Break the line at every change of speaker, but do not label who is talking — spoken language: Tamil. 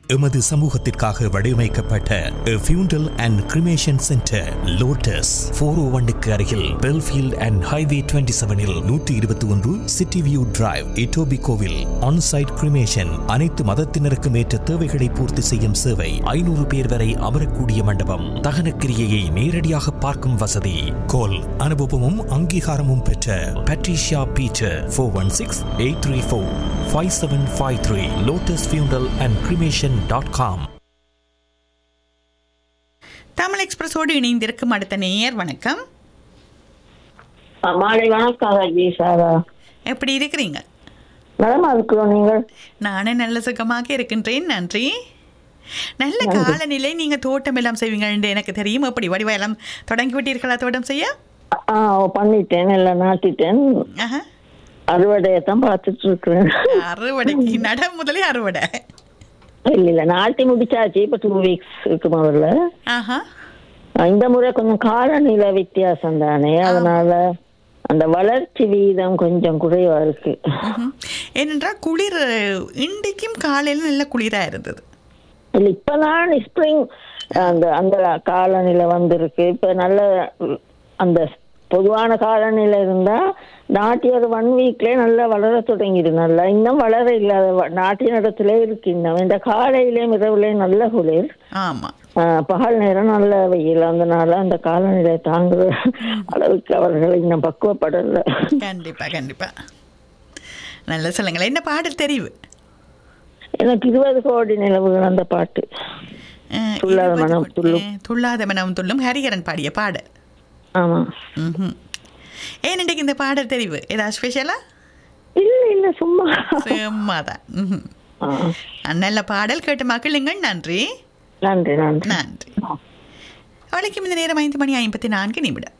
எமது சமூகத்திற்காக வடிவமைக்கப்பட்ட funeral and cremation centre Lotus four O ஒன்னுக்கு அருகில் பெல்ஃபீல்ட் அண்ட் ஹைவே டுவெண்ட்டி செவனில் நூற்றி இருபத்தி ஒன்று சிட்டி வியூ டிரைவ் இட்டோபி கோவில் ஆன்சைட் கிரிமேஷன் அனைத்து மதத்தினருக்கும் ஏற்ற தேவைகளை பூர்த்தி செய்யும் சேவை ஐநூறு பேர் வரை அமரக்கூடிய மண்டபம் தகன கிரியையை நேரடியாக பார்க்கும் வசதி கோல் அனுபவமும் அங்கீகாரமும் பெற்ற Patricia Beecher four one six eight three four five seven five three Lotus funeral and cremation dot com
Tamil எக்ஸ்பிரஸோடு இணைந்திருக்கும் அடுத்த நேயர் வணக்கம்
மாலை வணக்கம் ரஜி சாரா
எப்படி இருக்கிறீங்க
நலமா இருக்கிறோம் நீங்கள்
நானே நல்ல சுகமாக இருக்கின்றேன் நன்றி நல்ல காலநிலை நீங்க தோட்டம் எல்லாம் செய்வீங்க என்று எனக்கு தெரியும் எப்படி வடிவெல்லாம் தொடங்கி விட்டீர்களா தோட்டம் செய்ய
ஆ பண்ணிட்டேன் எல்லாம் நாட்டிட்டேன்
ஆஹா.
அறுவடையை தான் பார்த்துட்டு இருக்கிறேன்
அறுவடைக்கு நட முதலே அறுவடை
இல்ல இல்ல நாட்டி முடிச்சாச்சு இப்ப டூ வீக்ஸ் இருக்கு முதல்ல
ஆஹா
இந்த முறை கொஞ்சம் காலநிலை வித்தியாசம் தானே அதனால அந்த வளர்ச்சி வீதம் கொஞ்சம் குறைவா இருக்கு
ம்ஹும். ஏனென்றால் குளிர் இன்றைக்கும் காலையில் நல்ல குளிரா இருந்தது
இல்ல இப்பதான் ஸ்ப்ரிங் அந்த அந்த காலநிலை வந்திருக்கு இப்ப நல்ல உம், அந்த பொதுவான காலநிலை இருந்தா நாட்டி ஒரு ஒன் வீக்லயே நல்லா வளர தொடங்கிடு நல்லா இன்னும் வளர இல்லாத வ- நாட்டின் இடத்துல இருக்கு இன்னும் இந்த காலையிலேயும் இரவுலயும் நல்ல குளிர்
ஆமா
ஆஹ், பகல் நேரம் நல்ல வெயில் அதனால அந்த காலநிலை தாங்குற அளவுக்கு அவர்கள் இன்னும் பக்குவப்படல
கண்டிப்பா கண்டிப்பா நல்ல சொல்லுங்களேன் என்ன பாடல் தெரிவு
எனக்கு இருபது கோடி நிலவுகள் அந்த பாட்டு
அஹ்,
துள்ளாத
இருபது
மனம்
கொ-
துள்ளும்.
அஹ், துள்ளாத மனம் துள்ளும் ஹரிஹரன் பாடிய பாடல்
ஆமா
ம்ஹும். ஏன் இன்றைக்கு இந்த பாடல் தெரிவு ஏதாவது ஸ்பெஷலா
இல்ல இல்ல சும்மா
சும்மாதான் ம்ஹும்.
ஆ,
நல்ல பாடல் கேட்டு மக்களுங்கள் நன்றி
நன்றி நன்றி
நன்றி அவளுக்கு இந்த நேரம் ஐந்து மணி ஐம்பத்தி நான்கு நிமிடம்